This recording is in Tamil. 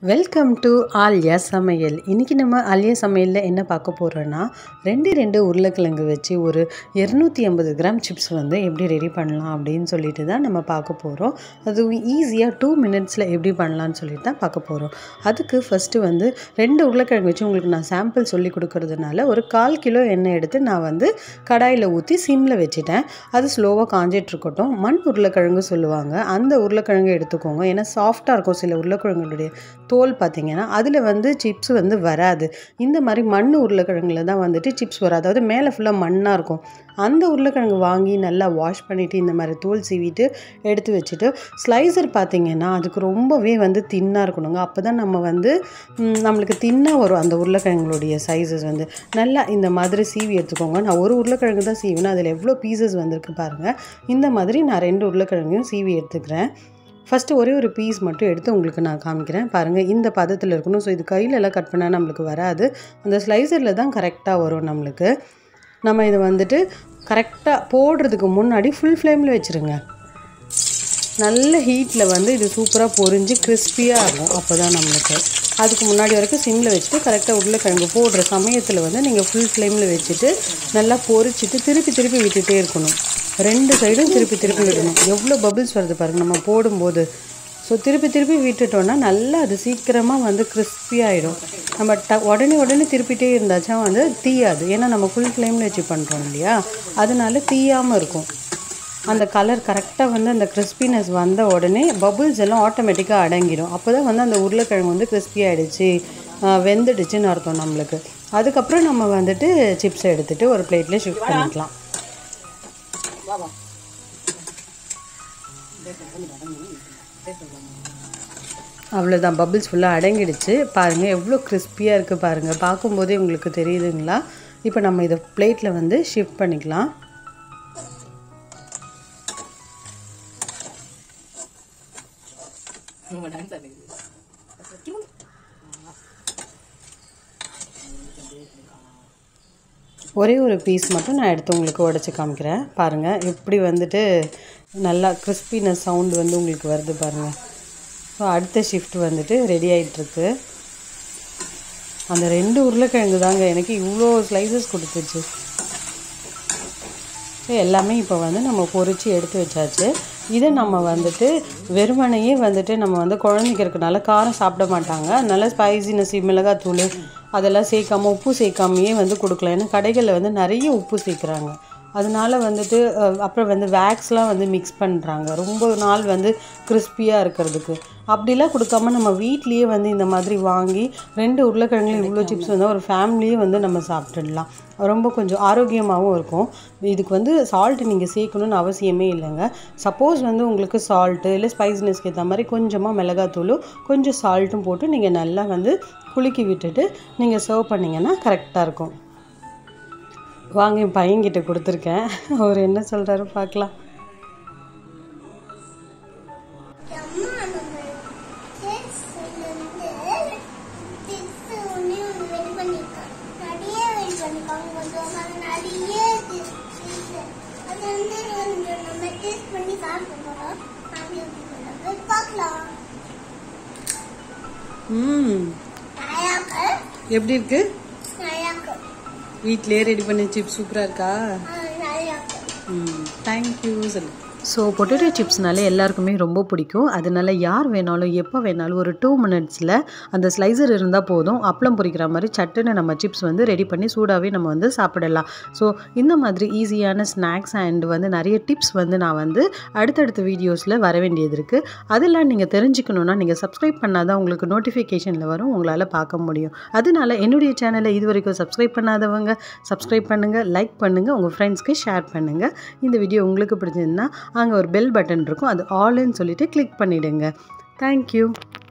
வெல்கம் டு ஆல்யா சமையல் இன்றைக்கி நம்ம ஆல்யா சமையலில் என்ன பார்க்க போகிறோன்னா ரெண்டு ரெண்டு உருளைக்கிழங்கு வச்சு ஒரு இரநூத்தி ஐம்பது கிராம் சிப்ஸ் வந்து எப்படி ரெடி பண்ணலாம் அப்படின்னு சொல்லிட்டு தான் நம்ம பார்க்க போகிறோம் அதுவும் ஈஸியாக டூ மினிட்ஸில் எப்படி பண்ணலான்னு சொல்லிட்டு தான் பார்க்க போகிறோம் அதுக்கு ஃபஸ்ட்டு வந்து ரெண்டு உருளைக்கிழங்கு வச்சு உங்களுக்கு நான் சாம்பிள் சொல்லி கொடுக்கறதுனால ஒரு கால் கிலோ எண்ணெய் எடுத்து நான் வந்து கடாயில் ஊற்றி சிம்மில் வச்சுட்டேன் அது ஸ்லோவாக காஞ்சிட்டு இருக்கட்டும் மண் உருளைக்கிழங்கு சொல்லுவாங்க அந்த உருளைக்கிழங்கு எடுத்துக்கோங்க ஏன்னா சாஃப்டாக இருக்கும் சில உருளைக்கிழங்குடைய தோல் பார்த்தீங்கன்னா அதில் வந்து சிப்ஸ் வந்து வராது இந்த மாதிரி மண் உருளைக்கிழங்குல தான் வந்துட்டு சிப்ஸ் வரும் அதாவது மேலே ஃபுல்லாக மண்ணாக இருக்கும் அந்த உருளைக்கிழங்கு வாங்கி நல்லா வாஷ் பண்ணிவிட்டு இந்த மாதிரி தோல் சீவிட்டு எடுத்து வச்சுட்டு ஸ்லைசர் பார்த்தீங்கன்னா அதுக்கு ரொம்பவே வந்து தின்னாக இருக்கணுங்க அப்போ தான் நம்ம வந்து ம், நம்மளுக்கு தின்னாக வரும் அந்த உருளைக்கிழங்குடைய சைஸஸ் வந்து நல்லா இந்த மாதிரி சீவி எடுத்துக்கோங்க நான் ஒரு உருளைக்கிழங்கு தான் சீவினேன் அதில் எவ்வளோ பீசஸ் வந்திருக்கு பாருங்கள் இந்த மாதிரி நான் ரெண்டு உருளைக்கிழங்கையும் சீவி எடுத்துக்கிறேன் ஃபஸ்ட்டு ஒரே ஒரு பீஸ் மட்டும் எடுத்து உங்களுக்கு நான் காமிக்கிறேன் பாருங்கள் இந்த பதத்தில் இருக்கணும் ஸோ இது கையில எல்லாம் கட் பண்ணால் நம்மளுக்கு வராது அந்த ஸ்லைசரில் தான் கரெக்டாக வரும் நம்மளுக்கு நம்ம இதை வந்துட்டு கரெக்டாக போடுறதுக்கு முன்னாடி ஃபுல் ஃப்ளேமில் வச்சுருங்க நல்ல ஹீட்டில் வந்து இது சூப்பராக பொரிஞ்சு கிறிஸ்பியாக ஆகும் அப்போ தான் நம்மளுக்கு அதுக்கு முன்னாடி வரைக்கும் சிம்மில் வச்சுட்டு கரெக்டாக உருளைக்கிழங்கு போடுற சமயத்தில் வந்து நீங்கள் ஃபுல் ஃப்ளேமில் வச்சுட்டு நல்லா பொரிச்சிட்டு திருப்பி திருப்பி விட்டுட்டே இருக்கணும் ரெண்டு சைடும் திருப்பி திருப்பி விடணும் எவ்வளோ பபிள்ஸ் வருது பாருங்கள் நம்ம போடும்போது ஸோ திருப்பி திருப்பி விட்டுட்டோன்னா நல்லா அது சீக்கிரமாக வந்து crispy ஆகிடும் நம்ம ட உடனே உடனே திருப்பிட்டே இருந்தாச்சா வந்து தீயாது ஏன்னா நம்ம ஃபுல் ஃப்ளேமில் வச்சு பண்ணுறோம் இல்லையா அதனால தீயாமல் இருக்கும் அந்த கலர் கரெக்டாக வந்து அந்த கிறிஸ்பினஸ் வந்த உடனே பபுள்ஸ் எல்லாம் ஆட்டோமேட்டிக்காக அடங்கிடும் அப்போ தான் வந்து அந்த உருளைக்கிழங்கு வந்து crispy ஆயிடுச்சு ஆஹ் வெந்துடுச்சுன்னு அர்த்தம் நம்மளுக்கு அதுக்கப்புறம் நம்ம வந்துட்டு சிப்ஸ் எடுத்துட்டு ஒரு பிளேட்டில் ஷிஃப்ட் பண்ணிக்கலாம் அவ்வளோதான் பபிள்ஸ் ஃபுல்லாக அடங்கிடுச்சு பாருங்கள் எவ்வளோ கிறிஸ்பியாக இருக்குது பாருங்கள் பார்க்கும்போதே உங்களுக்கு தெரியுதுங்களா இப்போ நம்ம இதை பிளேட்டில் வந்து ஷிஃப்ட் பண்ணிக்கலாம் ஒரே ஒரு பீஸ் மட்டும் நான் எடுத்து உங்களுக்கு உடச்சி காமிக்கிறேன் பாருங்கள் எப்படி வந்துட்டு நல்லா கிறிஸ்பினஸ் சவுண்ட் வந்து உங்களுக்கு வருது பாருங்கள் ஸோ அடுத்த ஷிஃப்ட் வந்துட்டு ரெடி ஆகிட்டுருக்கு அந்த ரெண்டு உருளைக்கிழங்கு தாங்க எனக்கு இவ்வளோ ஸ்லைசஸ் கொடுத்துச்சு ஸோ எல்லாமே இப்போ வந்து நம்ம பொரிச்சு எடுத்து வச்சாச்சு இதை நம்ம வந்துட்டு வெறுமனையே வந்துட்டு நம்ம வந்து குழந்தைக்கு இருக்கனால காரம் சாப்பிட மாட்டாங்க அதனால ஸ்பைசினஸ் மிளகாத்தூள் அதெல்லாம் சேர்க்காம உப்பு சேர்க்காமையே வந்து கொடுக்கலாம் ஏன்னா கடைகளில் வந்து நிறைய உப்பு சேர்க்குறாங்க அதனால வந்துட்டு அஹ், அப்புறம் வந்து வேக்ஸ்லாம் வந்து மிக்ஸ் பண்ணுறாங்க ரொம்ப நாள் வந்து கிறிஸ்பியாக இருக்கிறதுக்கு அப்படிலாம் கொடுக்காம நம்ம வீட்லேயே வந்து இந்த மாதிரி வாங்கி ரெண்டு உருளைக்கிழங்குல இவ்வளோ சிப்ஸ் வந்து ஒரு ஃபேமிலியே வந்து நம்ம சாப்பிட்டுடலாம் ரொம்ப கொஞ்சம் ஆரோக்கியமாகவும் இருக்கும் இதுக்கு வந்து சால்ட் நீங்கள் சேர்க்கணும்னு அவசியமே இல்லைங்க சப்போஸ் வந்து உங்களுக்கு சால்ட்டு இல்லை ஸ்பைசினஸ்க்கு ஏற்ற மாதிரி கொஞ்சமாக மிளகாத்தூளும் கொஞ்சம் சால்ட்டும் போட்டு நீங்கள் நல்லா வந்து குலுக்கி விட்டுட்டு நீங்கள் சர்வ் பண்ணிங்கன்னா கரெக்டாக இருக்கும் வாங்க என் பையன்கிட்ட கொடுத்துருக்கேன் அவர் என்ன சொல்கிறாரு பார்க்கலாம் அம்மா நம்ம கேக்ஸ்லேருந்து டிப்ஸ் ஒன்று ஒன்று ரெடி பண்ணியிருக்காங்க நிறைய ரெடி பண்ணியிருக்காங்க கொஞ்சம் அது நிறைய இது இருக்கு. அது வந்து கொஞ்சம் நம்ம டேஸ்ட் பண்ணி சாப்பிட போகிறோம் போய் பார்க்கலாம் ம் நல்லாக்கு எப்படி இருக்கு நல்லாக்கு வீட்டிலேயே ரெடி பண்ண சிப்ஸ் சூப்பராக இருக்கா நல்லாக்கு ம் தேங்க்யூ சொல்லு ஸோ பொட்டேட்டோ சிப்ஸ்னாலே எல்லாருக்குமே ரொம்ப பிடிக்கும் அதனால யார் வேணாலும் எப்போ வேணாலும் ஒரு டூ மினிட்ஸில் அந்த ஸ்லைசர் இருந்தால் போதும் அப்பளம் பொரிக்கிற மாதிரி சட்டுன்னு நம்ம சிப்ஸ் வந்து ரெடி பண்ணி சூடாகவே நம்ம வந்து சாப்பிடலாம் ஸோ இந்த மாதிரி ஈஸியான ஸ்நாக்ஸ் அண்ட் வந்து நிறைய டிப்ஸ் வந்து நான் வந்து அடுத்தடுத்த வீடியோஸில் வர வேண்டியது இருக்குது அதெல்லாம் நீங்கள் தெரிஞ்சுக்கணுன்னா நீங்கள் சப்ஸ்கிரைப் பண்ணால் தான் உங்களுக்கு நோட்டிஃபிகேஷனில் வரும் உங்களால் பார்க்க முடியும் அதனால என்னுடைய சேனலை இது வரைக்கும் சப்ஸ்கிரைப் பண்ணாதவங்க சப்ஸ்கிரைப் பண்ணுங்கள் லைக் பண்ணுங்கள் உங்கள் ஃப்ரெண்ட்ஸ்க்கு ஷேர் பண்ணுங்கள் இந்த வீடியோ உங்களுக்கு பிடிச்சிருந்தா அங்கே ஒரு பெல் பட்டன் இருக்கும் அது ஆல்னு சொல்லிட்டு கிளிக் பண்ணிவிடுங்க தேங்க்யூ